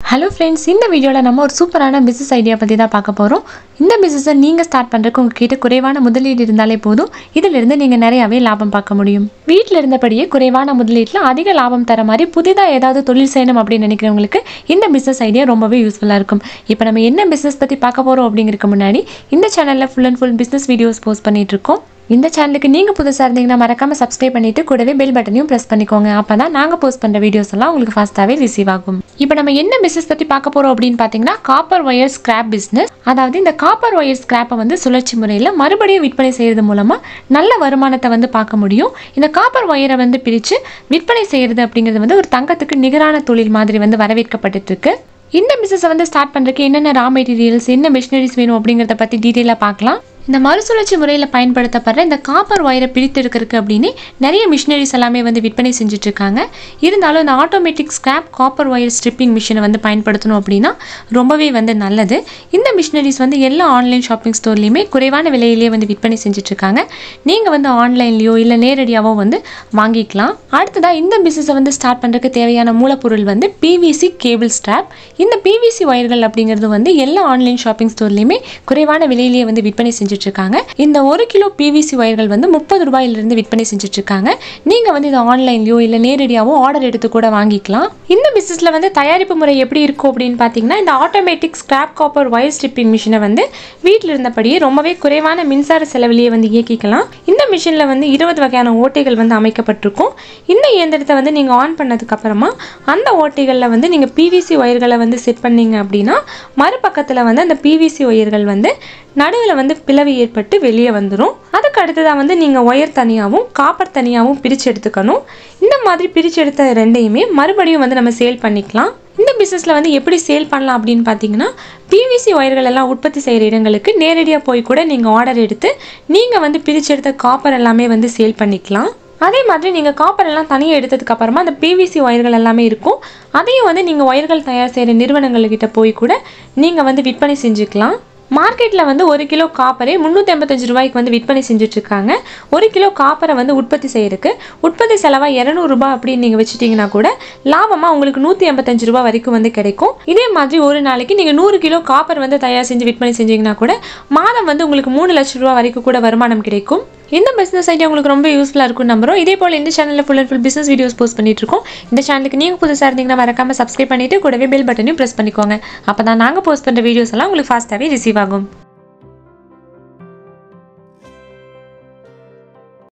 hello friends இந்த வீடியோவில் நம்ம ஒரு சூப்பரான பிஸ்னஸ் ஐடியா பற்றி தான் பார்க்க போகிறோம் இந்த பிஸ்னஸை நீங்கள் ஸ்டார்ட் பண்ணுறதுக்கு உங்ககிட்ட குறைவான முதலீடு இருந்தாலே போதும் இதிலிருந்து நீங்கள் நிறையாவே லாபம் பார்க்க முடியும் வீட்டில் இருந்தபடியே குறைவான முதலீட்டில் அதிக லாபம் தர மாதிரி புதிதாக ஏதாவது தொழில் செய்யணும் அப்படின்னு நினைக்கிறவங்களுக்கு இந்த பிஸ்னஸ் ஐடியா ரொம்பவே யூஸ்ஃபுல்லாக இருக்கும் இப்போ நம்ம என்ன பிஸ்னஸ் பற்றி பார்க்க போகிறோம் அப்படிங்கிறதுக்கு முன்னாடி இந்த சேனலில் full and full business videos post பண்ணிட்டு இருக்கோம் இந்த சேனலுக்கு நீங்கள் புதுசாக இருந்தீங்கன்னா மறக்காமல் சப்ஸ்கிரைப் பண்ணிட்டு கூடவே பெல் பட்டனையும் ப்ரெஸ் பண்ணிக்கோங்க அப்போ தான் நாங்கள் போஸ்ட் பண்ணுற வீடியோஸ் எல்லாம் உங்களுக்கு ஃபாஸ்ட்டாகவே ரிசீவ் ஆகும் இப்போ நம்ம என்ன பிஸ்னஸ் பற்றி பார்க்க போகிறோம் அப்படின்னு பார்த்தீங்கன்னா காப்பர் ஒயர் ஸ்கிராப் பிஸ்னஸ் அதாவது இந்த காப்பர் ஒயர் ஸ்கிராப்பை வந்து சுழற்சி முறையில் மறுபடியும் விற்பனை செய்கிறது மூலமாக நல்ல வருமானத்தை வந்து பார்க்க முடியும் இந்த காப்பர் ஒயரை வந்து பிரித்து விற்பனை செய்கிறது அப்படிங்கிறது வந்து ஒரு தங்கத்துக்கு நிகரான தொழில் மாதிரி வந்து வரவேற்கப்பட்டுட்டு இருக்கு இந்த பிஸ்னஸை வந்து ஸ்டார்ட் பண்ணுறதுக்கு என்னென்ன ரா மெட்டீரியல்ஸ் என்ன மிஷினரிஸ் வேணும் அப்படிங்கிறத பற்றி டீட்டெயிலாக பார்க்கலாம் இந்த மறுசுழற்சி முறையில் பயன்படுத்தப்படுற இந்த காப்பர் ஒயரை பிரித்தெடுக்கிறதுக்கு அப்படின்னு நிறைய மிஷினரிஸ் எல்லாமே வந்து விற்பனை செஞ்சுட்டு இருக்காங்க இருந்தாலும் இந்த automatic scrap copper wire stripping மிஷினை வந்து பயன்படுத்தணும் அப்படின்னா ரொம்பவே வந்து நல்லது இந்த மிஷினரிஸ் வந்து எல்லா ஆன்லைன் ஷாப்பிங் ஸ்டோர்லேயுமே குறைவான விலையிலேயே வந்து விற்பனை செஞ்சுட்டு இருக்காங்க நீங்கள் வந்து ஆன்லைன்லேயோ இல்லை நேரடியாகவோ வந்து வாங்கிக்கலாம் அடுத்ததாக இந்த பிஸ்னஸை வந்து ஸ்டார்ட் பண்ணுறதுக்கு தேவையான மூலப்பொருள் வந்து பிவிசி கேபிள் ஸ்ட்ராப் இந்த பிவிசி ஒயர்கள் அப்படிங்கிறது வந்து எல்லா ஆன்லைன் ஷாப்பிங் ஸ்டோர்லேயுமே குறைவான விலையிலேயே வந்து விற்பனை செஞ்சுட்டு இருக்காங்க இந்த ஒரு கிலோ பிவிசி ஒயர்கள் வந்து முப்பது ரூபாயிலிருந்து விற்பனை செஞ்சுட்டு இருக்காங்க நீங்கள் வந்து இது ஆன்லைன்லையோ இல்லை நேரடியாவோ ஆர்டர் எடுத்து கூட வாங்கிக்கலாம் இந்த பிஸ்னஸில் வந்து தயாரிப்பு முறை எப்படி இருக்கும் அப்படின்னு பார்த்தீங்கன்னா இந்த automatic scrap copper wire stripping மிஷினை வந்து வீட்டில் இருந்தபடியே ரொம்பவே குறைவான மின்சார செலவிலேயே வந்து இயக்கிக்கலாம் இந்த மிஷினில் வந்து இருபது வகையான ஓட்டைகள் வந்து அமைக்கப்பட்டிருக்கும் இந்த இயந்திரத்தை வந்து நீங்கள் ஆன் பண்ணதுக்கு அப்புறமா அந்த ஓட்டைகளில் வந்து நீங்கள் பிவிசி ஒயர்களை வந்து செட் பண்ணீங்க அப்படின்னா மறுபக்கத்தில் வந்து அந்த பிவிசி ஒயர்கள் வந்து நடுவில் வந்து பிளவு ஏற்பட்டு வெளியே வந்துடும் அதுக்கு அடுத்ததாக வந்து நீங்கள் ஒயர் தனியாகவும் காப்பர் தனியாகவும் பிரித்து எடுத்துக்கணும் இந்த மாதிரி பிரித்து எடுத்த ரெண்டையுமே மறுபடியும் வந்து நம்ம சேல் பண்ணிக்கலாம் இந்த பிஸ்னஸில் வந்து எப்படி சேல் பண்ணலாம் அப்படின்னு பார்த்தீங்கன்னா பிவிசி ஒயர்கள் எல்லாம் உற்பத்தி செய்கிற இடங்களுக்கு நேரடியாக போய் கூட நீங்கள் ஆர்டர் எடுத்து நீங்கள் வந்து பிரித்து எடுத்த காப்பர் எல்லாமே வந்து சேல் பண்ணிக்கலாம் அதே மாதிரி நீங்கள் காப்பர் எல்லாம் தனியாக எடுத்ததுக்கு அப்புறமா அந்த பிவிசி ஒயர்கள் எல்லாமே இருக்கும் அதையும் வந்து நீங்கள் ஒயர்கள் தயார் செய்கிற நிறுவனங்கள்கிட்ட போய் கூட நீங்கள் வந்து விற்பனை செஞ்சுக்கலாம் மார்க்கெட்டில் வந்து ஒரு கிலோ காப்பரை முந்நூற்றி ஐம்பத்தஞ்சு ரூபாய்க்கு வந்து விற்பனை செஞ்சுட்ருக்காங்க ஒரு கிலோ காப்பரை வந்து உற்பத்தி செய்யறதுக்கு உற்பத்தி செலவாக இரநூறுபா அப்படின்னு நீங்கள் வச்சுட்டிங்கன்னா கூட லாபமாக உங்களுக்கு நூற்றி எண்பத்தஞ்சு ரூபா வரைக்கும் வந்து கிடைக்கும் இதே மாதிரி ஒரு நாளைக்கு நீங்கள் நூறு கிலோ காப்பர் வந்து தயார் செஞ்சு விற்பனை செஞ்சீங்கன்னா கூட மாதம் வந்து உங்களுக்கு மூணு லட்சம் ரூபா வரைக்கும் கூட வருமானம் கிடைக்கும் இந்த பிஸ்னஸ் ஐடியா உங்களுக்கு ரொம்ப யூஸ்ஃபுல்லாக இருக்கும் நம்புறோம் இதே போல் இந்த சேனலில் full and full business videos post பண்ணிட்டு இருக்கோம் இந்த சேனலுக்கு நீங்கள் புதுசாக இருந்தீங்கன்னா மறக்காமல் சப்ஸ்கிரைப் பண்ணிட்டு கூடவே பெல் பட்டனையும் ப்ரெஸ் பண்ணிக்கோங்க அப்போ தான் நாங்கள் போஸ்ட் பண்ணுற வீடியோஸ் எல்லாம் உங்களுக்கு ஃபாஸ்ட்டாகவே ரிசீவ் ஆகும்